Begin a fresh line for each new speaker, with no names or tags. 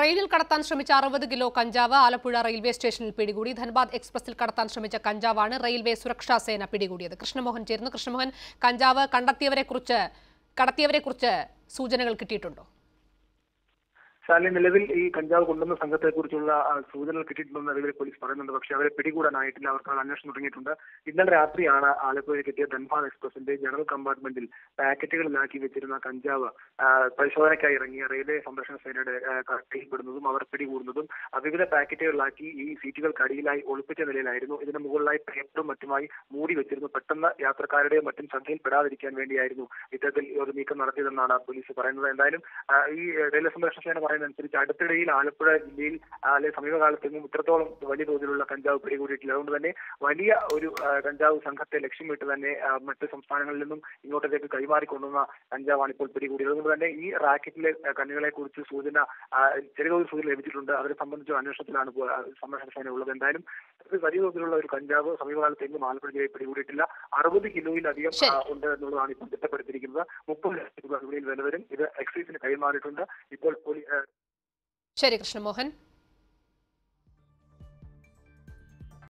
ട്രെയിനിൽ കടത്താൻ ശ്രമിച്ച അറുപത് കിലോ കഞ്ചാവ് ആലപ്പുഴ റെയിൽവേ സ്റ്റേഷനിൽ പിടികൂടി ധൻബാദ് എക്സ്പ്രസിൽ കടത്താൻ ശ്രമിച്ച കഞ്ചാവാണ് റെയിൽവേ സുരക്ഷാ സേന പിടികൂടിയത് കൃഷ്ണമോഹൻ ചേരുന്നു കൃഷ്ണമോഹൻ കഞ്ചാവ് കണ്ടെത്തിയവരെ കുറിച്ച് കടത്തിയവരെ കുറിച്ച് സൂചനകൾ കിട്ടിയിട്ടുണ്ടോ
ശാലിനി നിലവിൽ ഈ കഞ്ചാവ് കൊണ്ടുവന്ന സംഘത്തെ കുറിച്ചുള്ള സൂചനകൾ കിട്ടിയിട്ടുണ്ടെന്ന് നിലവിൽ പോലീസ് പറയുന്നുണ്ട് പക്ഷേ അവരെ പിടികൂടാനായിട്ടില്ല അവർക്ക് അന്വേഷണം തുടങ്ങിയിട്ടുണ്ട് ഇന്നലെ രാത്രിയാണ് ആലപ്പുഴയിൽ എത്തിയ ധൻബാദ് എക്സ്പ്രസിന്റെ ജനറൽ കമ്പാർട്ട്മെന്റിൽ പാക്കറ്റുകളിലാക്കി വെച്ചിരുന്ന കഞ്ചാവ് ആ, പരിശോധനയ്ക്കായി ഇറങ്ങിയ റെയിൽവേ സംരക്ഷണ സേനയുടെ ആ, കസ്റ്റഡിയിൽപ്പെടുന്നതും അവർ പിടികൂടുന്നതും ആ, വിവിധ പാക്കറ്റുകളിലാക്കി ഈ സീറ്റുകൾക്കടിയിലായി ഒളിപ്പിച്ച നിലയിലായിരുന്നു ഇതിന് മുകളിലായി പേപ്പറും മറ്റുമായി മൂടി വെച്ചിരുന്നു പെട്ടെന്ന് യാത്രക്കാരുടെയും മറ്റും ശ്രദ്ധയിൽപ്പെടാതിരിക്കാൻ വേണ്ടിയായിരുന്നു ഇത്തരത്തിൽ ഒരു നീക്കം നടത്തിയതെന്നാണ് പോലീസ് പറയുന്നത് എന്തായാലും ആ, ഈ റെയിൽവേ സംരക്ഷണ സേന പറയുന്നതനുസരിച്ച് അടുത്തിടയിൽ ആലപ്പുഴ ജില്ലയിൽ ആ, അല്ലെങ്കിൽ സമീപകാലത്തെങ്ങും ഇത്രത്തോളം വലിയ തോതിലുള്ള കഞ്ചാവ് പിടികൂടിയിട്ടില്ല അതുകൊണ്ട് തന്നെ വലിയ ഒരു ആ, കഞ്ചാവ് സംഘത്തെ ലക്ഷ്യമിട്ട് തന്നെ ആ, മറ്റ് സംസ്ഥാനങ്ങളിൽ നിന്നും ഇങ്ങോട്ടേക്ക് കൈമാറിക്കൊണ്ടുവന്ന കഞ്ചാവാണ് ഇപ്പോൾ പിടികൂടിയത് അതുകൊണ്ട് തന്നെ ഈ റാക്കറ്റിലെ ആ, കണ്ണികളെ കുറിച്ച് സൂചന ആ, ചെറിയ തോതിൽ സൂചന ലഭിച്ചിട്ടുണ്ട് അവരെ സംബന്ധിച്ച അന്വേഷണത്തിലാണ് ഇപ്പോൾ, ആ, സംരക്ഷണ സേന ഉള്ളത് എന്തായാലും ഇത് വലിയ തോതിലുള്ള ഒരു കഞ്ചാവ് സമീപകാലത്തെങ്ങും ആലപ്പുഴ ജില്ലയിൽ പിടികൂടിയിട്ടില്ല അറുപത് കിലോയിലധികം
ശരി.
ആ, ഉണ്ട് എന്നുള്ളതാണ് ഇപ്പോൾ തിട്ടപ്പെടുത്തിയിരിക്കുന്നത് മുപ്പത് ലക്ഷം രൂപ വിപണിയിൽ വില വരും ഇത് എക്സൈസിന് കൈമാറിയിട്ടുണ്ട് ഇപ്പോൾ പോലീ- ആ,
ശരി കൃഷ്ണമോഹൻ